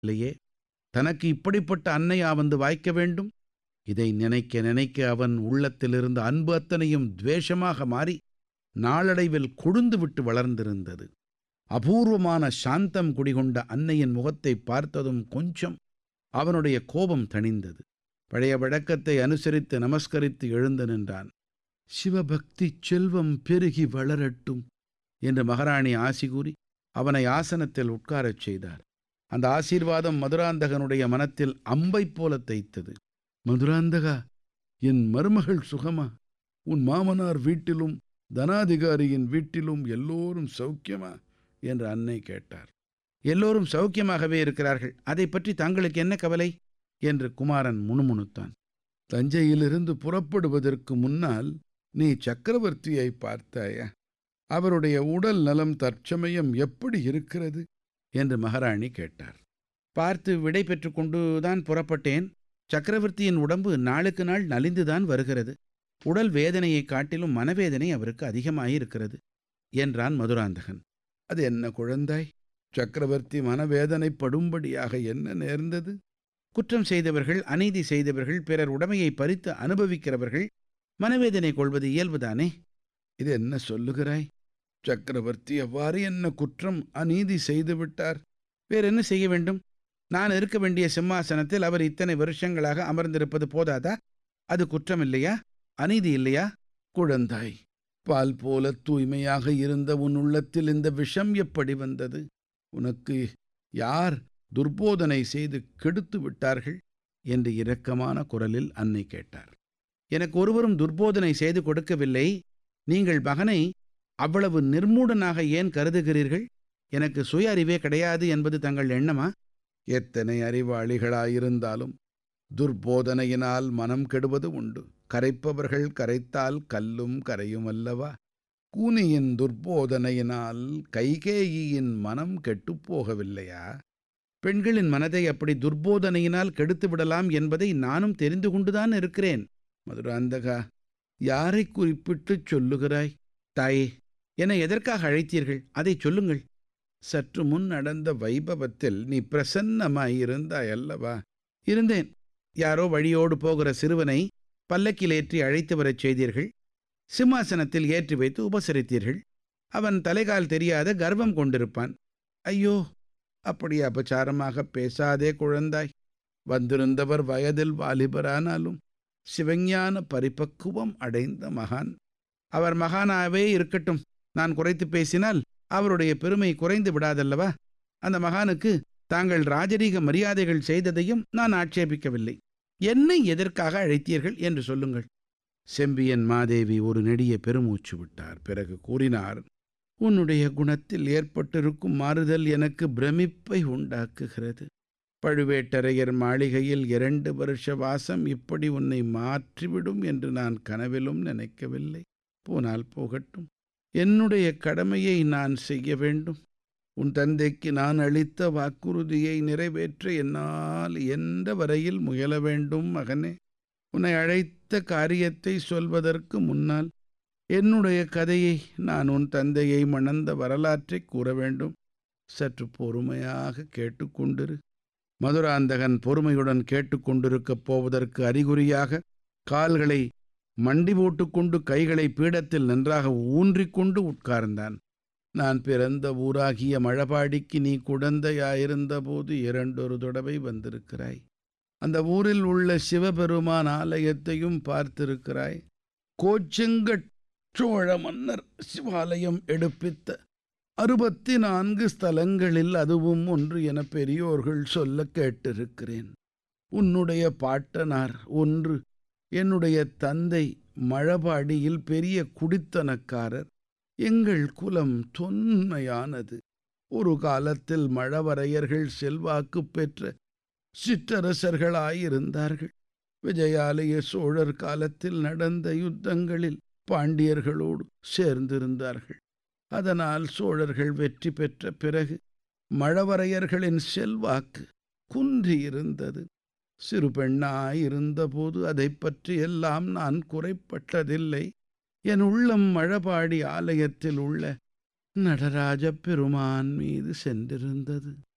இல்லையே தனக்கு இப்படிப்பட்ட அன்னையா வந்து வாய்க்க வேண்டும் இதை நினைக்க நினைக்க அவன் உள்ளத்திலிருந்த அன்பு அத்தனையும் துவேஷமாக மாறி நாளடைவில் கொழுந்து விட்டு வளர்ந்திருந்தது அபூர்வமான சாந்தம் குடிகொண்ட அன்னையின் முகத்தை பார்த்ததும் கொஞ்சம் அவனுடைய கோபம் தணிந்தது பழைய வழக்கத்தை அனுசரித்து நமஸ்கரித்து எழுந்து நின்றான் சிவபக்தி செல்வம் பெருகி வளரட்டும் என்று மகாராணி ஆசி கூறி அவனை ஆசனத்தில் உட்காரச் செய்தார் அந்த ஆசீர்வாதம் மதுராந்தகனுடைய மனத்தில் அம்பைப் போல தைத்தது மதுராந்தகா என் மருமகள் சுகமா உன் மாமனார் வீட்டிலும் தனாதிகாரியின் வீட்டிலும் எல்லோரும் சௌக்கியமா என்று அன்னை கேட்டார் எல்லோரும் சௌக்கியமாகவே இருக்கிறார்கள் அதை பற்றி தங்களுக்கு என்ன கவலை என்று குமாரன் முணுமுணுத்தான் தஞ்சையிலிருந்து புறப்படுவதற்கு முன்னால் நீ சக்கரவர்த்தியை பார்த்தாயா அவருடைய உடல் நலம் தற்சமயம் எப்படி இருக்கிறது என்று மகாராணி கேட்டார் பார்த்து விடை பெற்றுக்கொண்டுதான் புறப்பட்டேன் சக்கரவர்த்தியின் உடம்பு நாளுக்கு நாள் நலிந்துதான் வருகிறது உடல் வேதனையைக் காட்டிலும் மனவேதனை அவருக்கு அதிகமாயிருக்கிறது என்றான் மதுராந்தகன் அது என்ன குழந்தாய் சக்கரவர்த்தி மனவேதனைப்படும்படியாக என்ன நேர்ந்தது குற்றம் செய்தவர்கள் அநீதி செய்தவர்கள் பிறர் உடைமையை பறித்து அனுபவிக்கிறவர்கள் மனவேதனை கொள்வது இயல்புதானே இது என்ன சொல்லுகிறாய் சக்கரவர்த்தி எவ்வாறு என்ன குற்றம் அநீதி செய்து விட்டார் வேற என்ன செய்ய வேண்டும் நான் இருக்க வேண்டிய சிம்மாசனத்தில் அவர் இத்தனை வருஷங்களாக அமர்ந்திருப்பது போதாதா அது குற்றம் இல்லையா அநீதி இல்லையா குழந்தாய் பால் போல தூய்மையாக இருந்த உன் உள்ளத்தில் இந்த விஷம் எப்படி வந்தது உனக்கு யார் துர்போதனை செய்து கெடுத்து விட்டார்கள் என்று இரக்கமான குரலில் அன்னை கேட்டார் எனக்கு ஒருவரும் துர்போதனை செய்து கொடுக்கவில்லை நீங்கள் மகனை அவ்வளவு நிர்மூடனாக ஏன் கருதுகிறீர்கள் எனக்கு சுய அறிவே கிடையாது என்பது தங்கள் எண்ணமா எத்தனை அறிவாளிகளாயிருந்தாலும் துர்போதனையினால் மனம் கெடுவது உண்டு கரைப்பவர்கள் கரைத்தால் கல்லும் கரையும் அல்லவா கூனியின் துர்போதனையினால் கைகேயியின் மனம் கெட்டுப் போகவில்லையா பெண்களின் மனதை அப்படி துர்போதனையினால் கெடுத்து விடலாம் என்பதை நானும் தெரிந்து கொண்டுதான் இருக்கிறேன் மதுராந்தகா யாரை குறிப்பிட்டுச் சொல்லுகிறாய் தாயே என்னை எதற்காக அழைத்தீர்கள் அதை சொல்லுங்கள் சற்று முன் நடந்த வைபவத்தில் நீ பிரசன்னமாயிருந்தாய் அல்லவா இருந்தேன் யாரோ வழியோடு போகிற சிறுவனை பல்லக்கில் ஏற்றி அழைத்து வரச் செய்தீர்கள் சிம்மாசனத்தில் ஏற்றி வைத்து உபசரித்தீர்கள் அவன் தலைகால் தெரியாத கர்வம் கொண்டிருப்பான் ஐயோ அப்படி அபச்சாரமாக பேசாதே குழந்தாய் வந்திருந்தவர் வயதில் வாலிபரானாலும் சிவஞான பரிபக்குவம் அடைந்த மகான் அவர் மகானாவே இருக்கட்டும் நான் குறைத்து பேசினால் அவருடைய பெருமை குறைந்து விடாதல்லவா அந்த மகானுக்கு தாங்கள் ராஜரீக மரியாதைகள் செய்ததையும் நான் ஆட்சேபிக்கவில்லை என்னை எதற்காக அழைத்தீர்கள் என்று சொல்லுங்கள் செம்பியன் மாதேவி ஒரு நெடிய பெருமூச்சு விட்டார் பிறகு கூறினார் உன்னுடைய குணத்தில் ஏற்பட்டிருக்கும் மாறுதல் எனக்கு பிரமிப்பை உண்டாக்குகிறது பழுவேட்டரையர் மாளிகையில் இரண்டு வருஷ வாசம் இப்படி உன்னை மாற்றிவிடும் என்று நான் கனவிலும் நினைக்கவில்லை போனால் போகட்டும் என்னுடைய கடமையை நான் செய்ய வேண்டும் உன் தந்தைக்கு நான் அளித்த வாக்குறுதியை நிறைவேற்ற என்னால் எந்த வரையில் முயல வேண்டும் மகனே உன்னை அழைத்த காரியத்தை சொல்வதற்கு முன்னால் என்னுடைய கதையை நான் உன் தந்தையை மணந்த வரலாற்றை கூற வேண்டும் சற்று பொறுமையாக கேட்டுக்கொண்டிரு மதுராந்தகன் பொறுமையுடன் கேட்டுக்கொண்டிருக்கப் போவதற்கு அறிகுறியாக கால்களை மண்டி போட்டுக்கொண்டு கைகளை பீடத்தில் நன்றாக ஊன்றிக்கொண்டு உட்கார்ந்தான் நான் பிறந்த ஊராகிய மழபாடிக்கு நீ குழந்தையாயிருந்தபோது இரண்டொரு தடவை வந்திருக்கிறாய் அந்த ஊரில் உள்ள சிவபெருமான் ஆலயத்தையும் பார்த்திருக்கிறாய் கோச்செங்கட் சோழ மன்னர் சிவாலயம் எடுப்பித்த அறுபத்தி நான்கு ஸ்தலங்களில் அதுவும் ஒன்று என பெரியோர்கள் சொல்ல கேட்டிருக்கிறேன் உன்னுடைய பாட்டனார் ஒன்று என்னுடைய தந்தை மழபாடியில் பெரிய குடித்தனக்காரர் எங்கள் குலம் தொன்மையானது ஒரு காலத்தில் மழவரையர்கள் செல்வாக்கு பெற்ற சிற்றரசர்களாயிருந்தார்கள் விஜயாலய சோழர் காலத்தில் நடந்த யுத்தங்களில் பாண்டியர்களோடு சேர்ந்திருந்தார்கள் அதனால் சோழர்கள் வெற்றி பெற்ற பிறகு மழவரையர்களின் செல்வாக்கு குன்றியிருந்தது சிறு பெண்ணாயிருந்தபோது அதை பற்றி எல்லாம் நான் குறைப்பட்டதில்லை என் உள்ளம் மழபாடி ஆலயத்தில் உள்ள நடராஜ பெருமான் மீது சென்றிருந்தது